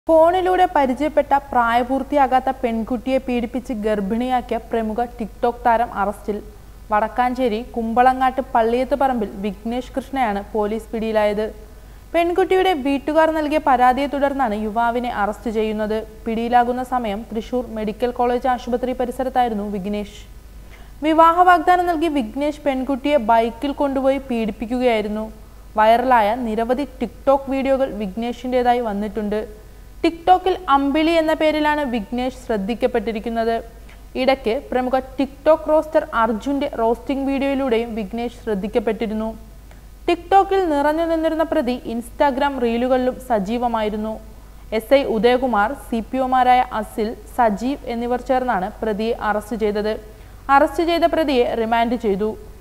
ഫോണിലൂടെ പരിചയപ്പെട്ട പ്രായപൂർത്തിയാകാത്ത പെൺകുട്ടിയെ പീഡിപ്പിച്ച് ഗർഭിണിയാക്കിയ പ്രമുഖ ടിക്ടോക്ക് താരം അറസ്റ്റിൽ വടക്കാഞ്ചേരി കുമ്പളങ്ങാട്ട് പള്ളിയത്ത് പറമ്പിൽ വിഘ്നേഷ് കൃഷ്ണയാണ് പോലീസ് പിടിയിലായത് പെൺകുട്ടിയുടെ വീട്ടുകാർ നൽകിയ പരാതിയെ തുടർന്നാണ് യുവാവിനെ അറസ്റ്റ് ചെയ്യുന്നത് പിടിയിലാകുന്ന സമയം തൃശൂർ മെഡിക്കൽ കോളേജ് ആശുപത്രി പരിസരത്തായിരുന്നു വിഘ്നേഷ് വിവാഹ വാഗ്ദാനം നൽകി വിഘ്നേഷ് പെൺകുട്ടിയെ ബൈക്കിൽ കൊണ്ടുപോയി പീഡിപ്പിക്കുകയായിരുന്നു വൈറലായ നിരവധി ടിക്ടോക്ക് വീഡിയോകൾ വിഘ്നേഷിൻ്റെതായി വന്നിട്ടുണ്ട് ടിക്ടോക്കിൽ അമ്പിളി എന്ന പേരിലാണ് വിഘ്നേഷ് ശ്രദ്ധിക്കപ്പെട്ടിരിക്കുന്നത് ഇടയ്ക്ക് പ്രമുഖ ടിക്ടോക്ക് റോസ്റ്റർ അർജുന്റെ റോസ്റ്റിംഗ് വീഡിയോയിലൂടെയും വിഘ്നേഷ് ശ്രദ്ധിക്കപ്പെട്ടിരുന്നു ടിക്ടോക്കിൽ നിറഞ്ഞു നിന്നിരുന്ന പ്രതി ഇൻസ്റ്റാഗ്രാം റീലുകളിലും സജീവമായിരുന്നു S I Udayakumar C P ഒമാരായ അസിൽ സജീവ് എന്നിവർ ചേർന്നാണ് പ്രതിയെ അറസ്റ്റ് ചെയ്തത് അറസ്റ്റ് ചെയ്ത പ്രതിയെ റിമാൻഡ് ചെയ്തു